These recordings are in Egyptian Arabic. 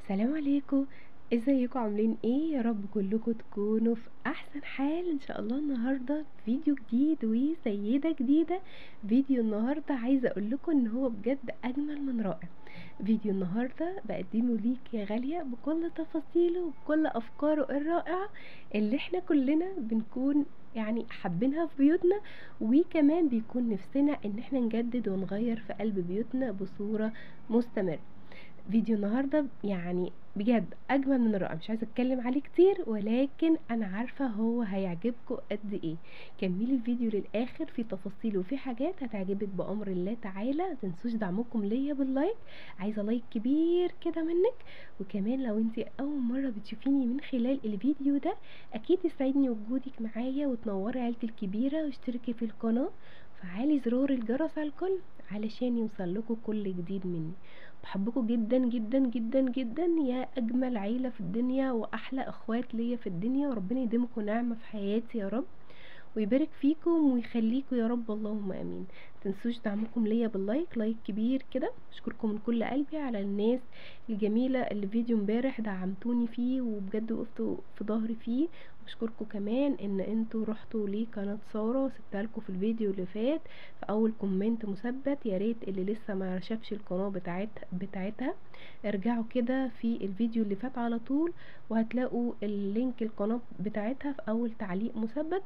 السلام عليكم ازيكم عاملين ايه يا رب كلكم تكونوا في احسن حال ان شاء الله النهارده فيديو جديد وسيده جديده فيديو النهارده عايزه اقول لكم ان هو بجد اجمل من رائع فيديو النهارده بقدمه ليك يا غاليه بكل تفاصيله وبكل افكاره الرائعه اللي احنا كلنا بنكون يعني حابينها في بيوتنا وكمان بيكون نفسنا ان احنا نجدد ونغير في قلب بيوتنا بصوره مستمره فيديو النهارده يعني بجد اجمل من الرائع مش عايزه اتكلم عليه كتير ولكن انا عارفه هو هيعجبكم قد ايه كملي الفيديو للاخر في تفاصيل وفي حاجات هتعجبك بامر الله تعالى متنسوش دعمكم ليا باللايك عايزه لايك كبير كده منك وكمان لو انت اول مره بتشوفيني من خلال الفيديو ده اكيد يسعدني وجودك معايا وتنوري عيلتي الكبيره واشتركي في القناه وفعلي زرار الجرس على الكل علشان يوصلكوا كل جديد مني بحبكم جدا جدا جدا جدا يا اجمل عيله في الدنيا واحلى اخوات ليا في الدنيا وربنا يديمكم نعمه في حياتي يا رب ويبارك فيكم ويخليكم يا رب اللهم امين تنسوش دعمكم ليا باللايك لايك كبير كده اشكركم من كل قلبي على الناس الجميله اللي فيديو امبارح دعمتوني فيه وبجد وقفتوا في ظهري فيه بشكركم كمان ان انتوا رحتوا لقناه ساره سبتها لكم في الفيديو اللي فات في اول كومنت مثبت يا ريت اللي لسه ما شافش القناه بتاعت بتاعتها ارجعوا كده في الفيديو اللي فات على طول وهتلاقوا اللينك القناه بتاعتها في اول تعليق مثبت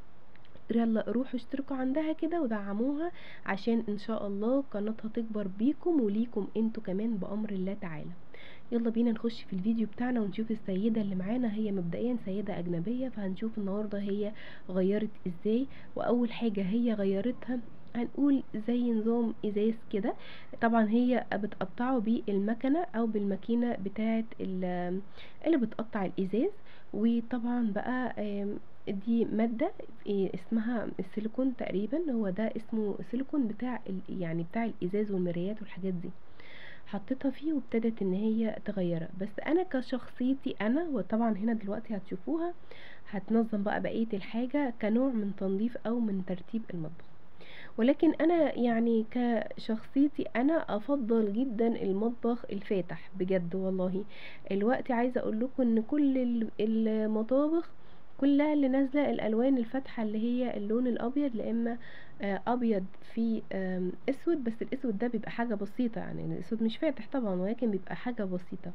يلا روحوا اشتركوا عندها كده ودعموها عشان ان شاء الله قناتها تكبر بيكم وليكم انتوا كمان بامر الله تعالى يلا بينا نخش في الفيديو بتاعنا ونشوف السيدة اللي معانا هي مبدئيا سيدة أجنبية فهنشوف النهاردة هي غيرت ازاي وأول حاجة هي غيرتها هنقول زي نظام ازاز كده طبعا هي بتقطعه بالمكنه او بالماكينه بتاعه اللي بتقطع الازاز وطبعا بقى دي مادة اسمها السيليكون تقريبا هو ده اسمه سيليكون بتاع يعني بتاع الازاز والمرايات والحاجات دي حطيتها فيه وابتدت ان هي تغيرها بس انا كشخصيتي انا وطبعا هنا دلوقتي هتشوفوها هتنظم بقى بقية الحاجة كنوع من تنظيف او من ترتيب المطبخ ولكن انا يعني كشخصيتي انا افضل جدا المطبخ الفاتح بجد والله الوقت عايزه اقول لكم ان كل المطابخ كلها اللي نازله الالوان الفاتحه اللي هي اللون الابيض لا اما ابيض في اسود بس الاسود ده بيبقى حاجه بسيطه يعني الاسود مش فاتح طبعا ولكن بيبقى حاجه بسيطه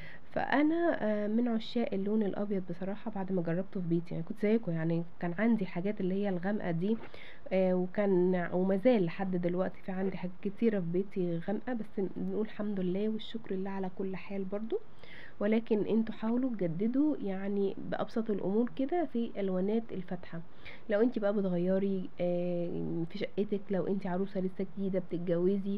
فانا من عشاق اللون الابيض بصراحه بعد ما جربته في بيتي يعني كنت زيكم يعني كان عندي حاجات اللي هي الغامقه دي وكان ومازال لحد دلوقتي في عندي حاجات كتيره في بيتي غامقه بس نقول الحمد لله والشكر لله على كل حال برضو ولكن انتوا حاولوا تجددوا يعني بابسط الامور كده في الوانات الفاتحه لو انت بقى بتغيري في شقتك لو انت عروسه لسه جديده بتتجوزي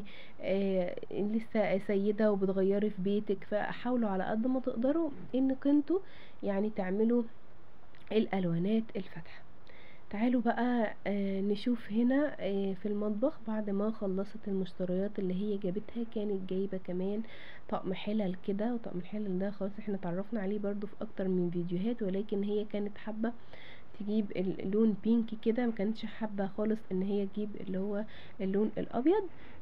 لسه سيده وبتغيري في بيتك فحاولوا على قد ما تقدروا انك انتوا يعني تعملوا الالوانات الفاتحه تعالوا بقى نشوف هنا في المطبخ بعد ما خلصت المشتريات اللي هي جابتها كانت جايبة كمان طقم حلل كده وطقم الحلل ده خلاص احنا تعرفنا عليه برضو في اكتر من فيديوهات ولكن هي كانت حابة تجيب اللون بينكي كده ما كانتش حابة خالص ان هي تجيب اللي هو اللون الابيض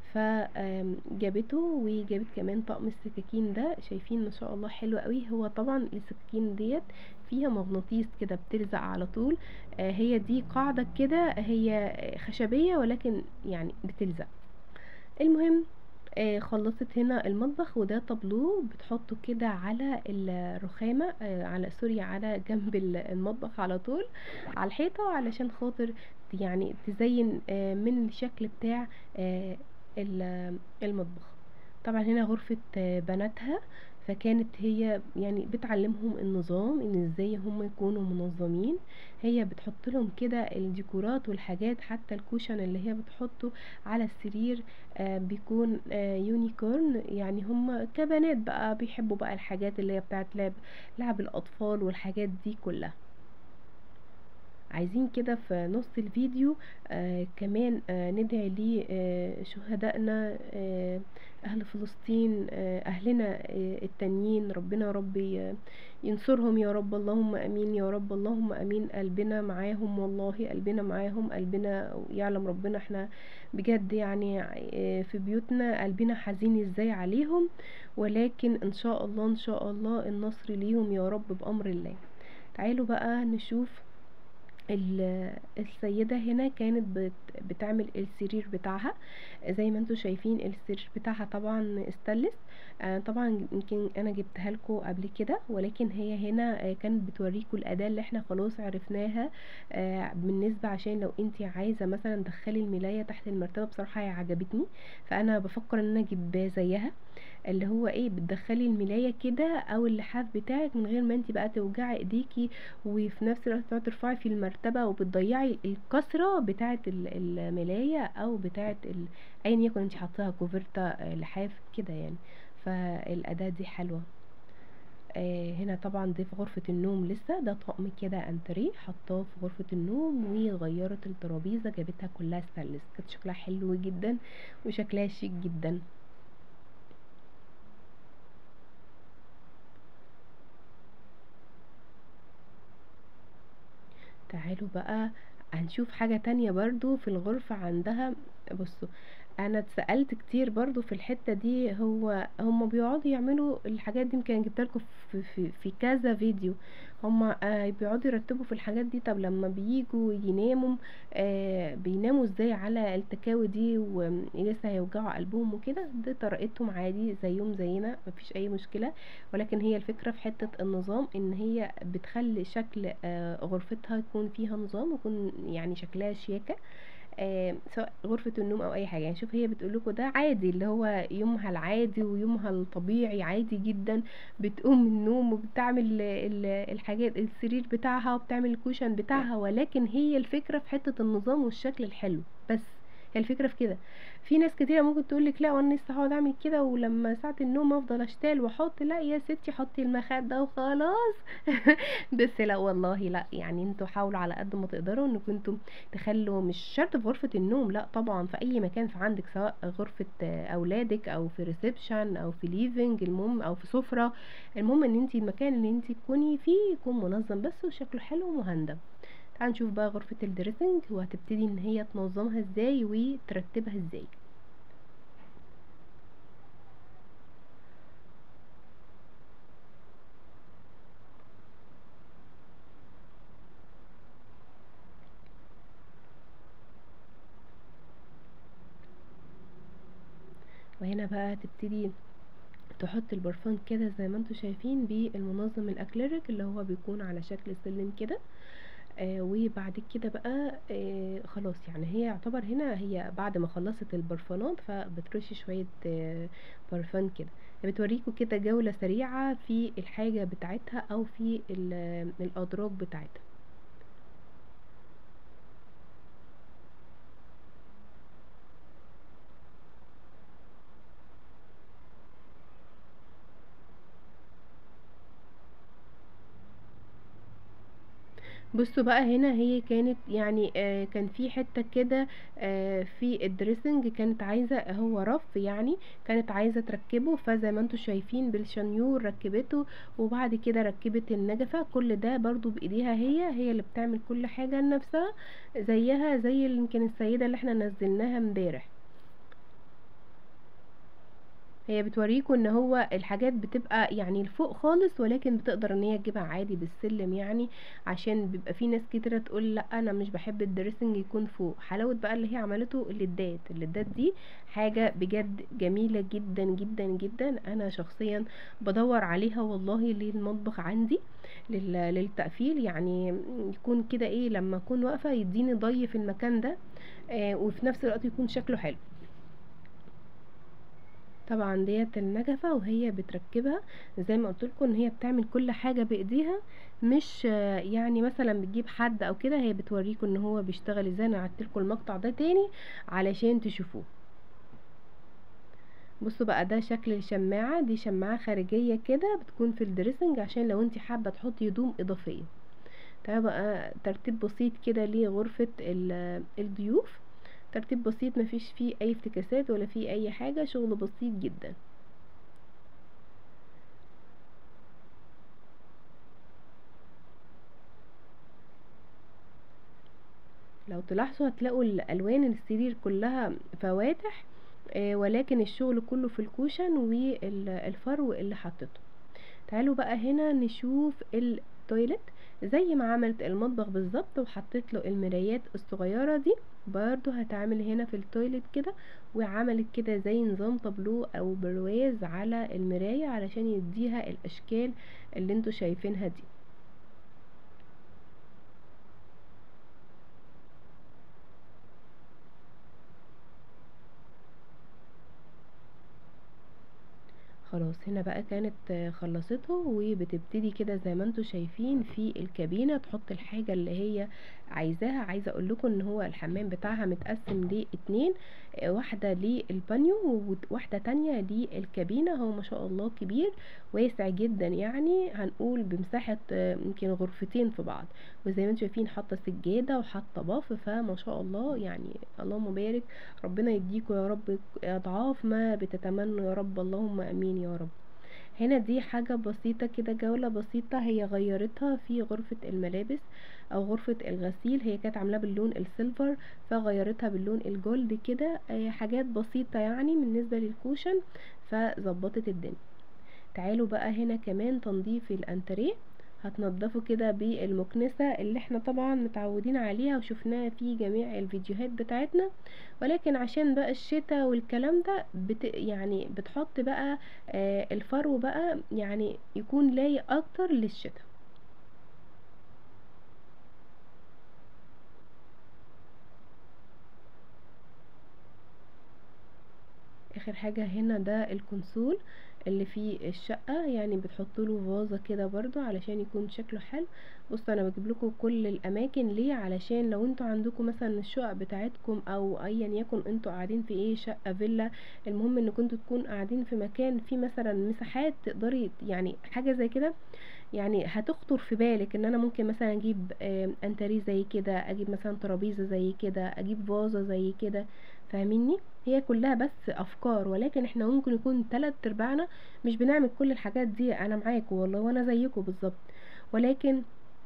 فجابته وجابت كمان طقم السكاكين ده شايفين ما شاء الله حلو قوي هو طبعا السكاكين ديت فيها مغناطيس كده بتلزق على طول هي دي قاعدة كده هي خشبية ولكن يعني بتلزق المهم خلصت هنا المطبخ وده طابلوه بتحطه كده على الرخامة على سوري على جنب المطبخ على طول على الحيطة علشان خاطر يعني تزين من الشكل بتاع المطبخ طبعا هنا غرفة بناتها فكانت هي يعني بتعلمهم النظام ان ازاي هم يكونوا منظمين هي بتحط لهم كده الديكورات والحاجات حتى الكوشن اللي هي بتحطه على السرير آه بيكون آه يونيكورن يعني هم كبنات بقى بيحبوا بقى الحاجات اللي هي بتاعت لعب لعب الاطفال والحاجات دي كلها عايزين كده في نص الفيديو آه كمان آه ندعي ليه آه شهدائنا آه اهل فلسطين آه اهلنا آه التانيين ربنا يا رب ي- ينصرهم يا رب اللهم امين يا رب اللهم امين قلبنا معاهم والله قلبنا معاهم قلبنا يعلم ربنا احنا بجد يعني آه، في بيوتنا قلبنا حزين ازاي عليهم ولكن ان شاء الله ان شاء الله النصر ليهم يا رب بامر الله تعالوا بقى نشوف ال- السيدة هنا كانت بت بتعمل السرير بتاعها زي ما انتوا شايفين السرير بتاعها طبعا استانلس آه طبعا يمكن انا جبتها لكم قبل كده ولكن هي هنا آه كانت بتوريكم الاداة اللي احنا خلاص عرفناها آه بالنسبة عشان لو انت عايزة مثلا تدخلي الملاية تحت المرتبة بصراحة هي عجبتني فانا بفكر ان انا اجيب زيها اللي هو ايه بتدخلي الملاية كده او اللحاف بتاعك من غير ما انت بقى توجعي ايديكي وفي نفس الوقت تقعدي ترفعي في المرتبة وبتضيعي الكسرة بتاعة ال- الملاية او بتاعة ال... ايا يكن انت حاطاها كوفرتا آه، لحاف كده يعني فالأداة دي حلوة آه هنا طبعا دي في غرفة النوم لسه ده طقم كده انتريه حطاه في غرفة النوم وغيرت الترابيزة جابتها كلها ستانلس كانت شكلها حلو جدا وشكلها شيك جدا تعالوا بقى هنشوف حاجة تانية برضو في الغرفة عندها بصوا انا اتسألت كتير برضو في الحتة دي هو هم بيقعدوا يعملوا الحاجات دي يمكن جبت لكم في, في, في كذا فيديو هم آه بيقعدوا يرتبوا في الحاجات دي طب لما بييجوا يناموا آه بيناموا ازاي على التكاوي دي ولسه هيوجعوا قلبهم وكده دي طريقتهم عادي زيهم زينا مفيش اي مشكلة ولكن هي الفكرة في حتة النظام ان هي بتخلي شكل آه غرفتها يكون فيها نظام ويكون يعني شكلها شياكة آه سواء غرفة النوم او اي حاجة يعني شوف هي بتقول لكم ده عادي اللي هو يومها العادي ويومها الطبيعي عادي جدا بتقوم من النوم وبتعمل ال- ال- الحاجات السرير بتاعها وبتعمل الكوشن بتاعها ولكن هي الفكرة في حتة النظام والشكل الحلو بس هي الفكرة في كده في ناس كتيرة ممكن تقولك لا وانا لسه هقعد اعمل كده ولما ساعة النوم افضل اشتغل واحط لا يا ستي حطي المخدة وخلاص بس لا والله لا يعني انتوا حاولوا على قد ما تقدروا انكم انتوا تخلوا مش شرط في غرفة النوم لا طبعا في اي مكان في عندك سواء غرفة آه، اولادك او في ريسبشن او في ليفنج المهم او في سفرة المهم ان انتي المكان اللي انتي تكوني فيه يكون منظم بس وشكله حلو ومهندم تعال نشوف بقى غرفة الدريسنج وهتبتدي ان هي تنظمها ازاي وترتبها ازاي وهنا بقى تبتدي تحط البرفان كده زي ما انتوا شايفين بالمنظم الاكليريك اللي هو بيكون على شكل سلم كده آه وبعد كده بقى آه خلاص يعني هي يعتبر هنا هي بعد ما خلصت البرفانات فبترش شوية آه برفان كده بتوريكوا كده جولة سريعة في الحاجة بتاعتها او في ال- الاضراب بتاعتها بصوا بقى هنا هي كانت يعني آه كان في حتة كده آه في الدريسنج كانت عايزة هو رف يعني كانت عايزة تركبه فزي ما انتوا شايفين بالشنيور ركبته وبعد كده ركبت النجفة كل ده برضو بايديها هي هي اللي بتعمل كل حاجة لنفسها زيها زي اللي يمكن السيدة اللي احنا نزلناها امبارح هي بتوريكوا ان هو الحاجات بتبقى يعني لفوق خالص ولكن بتقدر ان هي تجيبها عادي بالسلم يعني عشان بيبقى في ناس كتيرة تقول لا انا مش بحب الدريسنج يكون فوق حلاوة بقى اللي هي عملته الليدات الليدات دي حاجة بجد جميلة جدا جدا جدا انا شخصيا بدور عليها والله للمطبخ عندي لل- للتقفيل يعني يكون كده ايه لما اكون واقفة يديني ضي في المكان ده آه وفي نفس الوقت يكون شكله حلو طبعا ديت النجفة وهي بتركبها زي ما قلت لكم ان هي بتعمل كل حاجة بايديها مش آه، يعني مثلا بتجيب حد او كده هي بتوريكم ان هو بيشتغل ازاي انا هعتلكوا المقطع ده تاني علشان تشوفوه بصوا بقى ده شكل الشماعة دي شماعة خارجية كده بتكون في الدريسنج عشان لو انت حابة تحطي هدوم اضافية تعالوا بقى ترتيب بسيط كده لغرفة ال- الضيوف ترتيب بسيط مفيش فيه اي افتكاسات ولا فيه اي حاجة شغل بسيط جدا لو تلاحظوا هتلاقوا الالوان السرير كلها فواتح آه، ولكن الشغل كله في الكوشن والفرو اللي حطيته تعالوا بقى هنا نشوف التويلت زي ما عملت المطبخ بالظبط وحطيت له المرايات الصغيرة دي برضو هتعمل هنا في التويلت كده وعملت كده زي نظام طابلو او برواز على المراية علشان يديها الاشكال اللي انتوا شايفينها دي خلاص هنا بقى كانت آه، خلصته وبتبتدي كده زي ما انتوا شايفين في الكابينة تحط الحاجة اللي هي عايزاها عايزة اقول لكم ان هو الحمام بتاعها متقسم لاتنين آه، واحدة للبانيو وواحدة تانية للكابينة هو ما شاء الله كبير واسع جدا يعني هنقول بمساحة آه، يمكن غرفتين في بعض وزي ما انتوا شايفين حاطة سجادة وحاطة باف فما شاء الله يعني اللهم بارك ربنا يديكوا يا رب اضعاف ما بتتمنوا يا رب اللهم امين يا رب هنا دي حاجة بسيطة كده جولة بسيطة هي غيرتها في غرفة الملابس او غرفة الغسيل هي كانت عاملاه باللون السيلفر فغيرتها باللون الجولد كده آه، حاجات بسيطة يعني بالنسبة للكوشن فظبطت الدنيا تعالوا بقى هنا كمان تنظيف الانتريه هتنضفه كده بالمكنسة اللي احنا طبعا متعودين عليها وشفناها في جميع الفيديوهات بتاعتنا ولكن عشان بقى الشتاء والكلام ده بت يعني بتحط بقى آه الفرو بقى يعني يكون لايق اكتر للشتاء اخر حاجة هنا ده الكونسول اللي في الشقة يعني بتحط له فازة كده برضو علشان يكون شكله حلو بصوا انا بجيب لكم كل الاماكن ليه علشان لو انتوا عندكم مثلا الشقق بتاعتكم او ايا يكن انتوا قاعدين في ايه شقة فيلا المهم ان كنتوا تكون قاعدين في مكان فيه مثلا مساحات تقدري يعني حاجة زي كده يعني هتخطر في بالك ان انا ممكن مثلا اجيب آه، انتريه زي كده اجيب مثلا ترابيزه زي كده اجيب فازه زي كده فاهميني هي كلها بس افكار ولكن احنا ممكن يكون تلات ارباعنا مش بنعمل كل الحاجات دي انا معاكم والله وانا زيكم بالظبط ولكن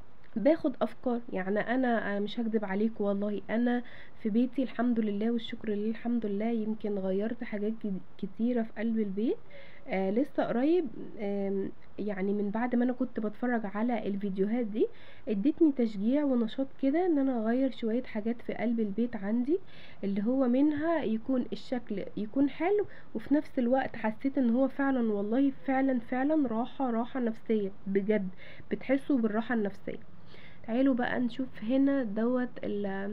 باخد افكار يعني انا أنا مش هكدب عليكم والله انا في بيتي الحمد لله والشكر لله الحمد لله يمكن غيرت حاجات كد- كتيره في قلب البيت آه لسه قريب آم، يعني من بعد ما انا كنت بتفرج على الفيديوهات دي ادتني تشجيع ونشاط كده ان انا اغير شويه حاجات في قلب البيت عندي اللي هو منها يكون الشكل يكون حلو وفي نفس الوقت حسيت ان هو فعلا والله فعلا فعلا راحه راحه نفسيه بجد بتحسوا بالراحه النفسيه تعالوا بقى نشوف هنا دوت ال-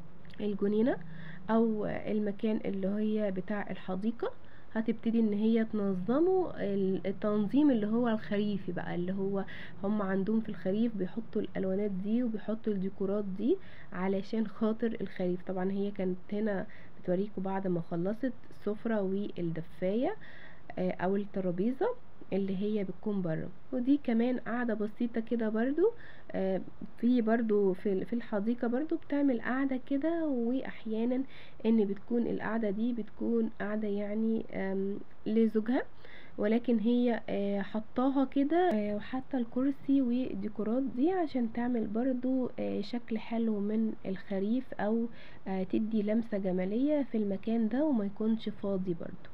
الجنينة او المكان اللي هي بتاع الحديقة هتبتدي ان هي تنظمه ال- التنظيم اللي هو الخريفي بقى اللي هو هم عندهم في الخريف بيحطوا الالوانات دي وبيحطوا الديكورات دي علشان خاطر الخريف طبعا هي كانت هنا بتوريكم بعد ما خلصت السفرة والدفاية آه، او الترابيزة اللي هي بتكون بره ودي كمان قاعدة بسيطة كده برضو آه، في برضو في في الحديقة برضو بتعمل قاعدة كده واحيانا ان بتكون القعدة دي بتكون قاعدة يعني آم، لزوجها ولكن هي آه، حطاها كده آه، وحتى الكرسي والديكورات دي عشان تعمل برضو آه، شكل حلو من الخريف او آه، تدي لمسة جمالية في المكان ده وما يكونش فاضي برضو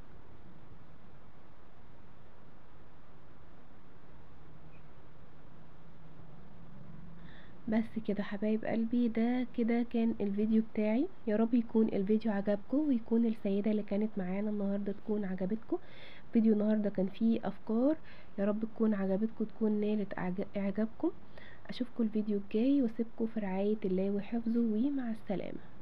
بس كده حبايب قلبي ده كده كان الفيديو بتاعي يا رب يكون الفيديو عجبكم ويكون السيدة اللي كانت معانا النهاردة تكون عجبتكم فيديو النهاردة كان فيه افكار يا رب تكون عجبتكم تكون نالت إعج- اعجابكم اشوفكم الفيديو الجاي واسيبكم في رعاية الله وحفظه ومع السلامة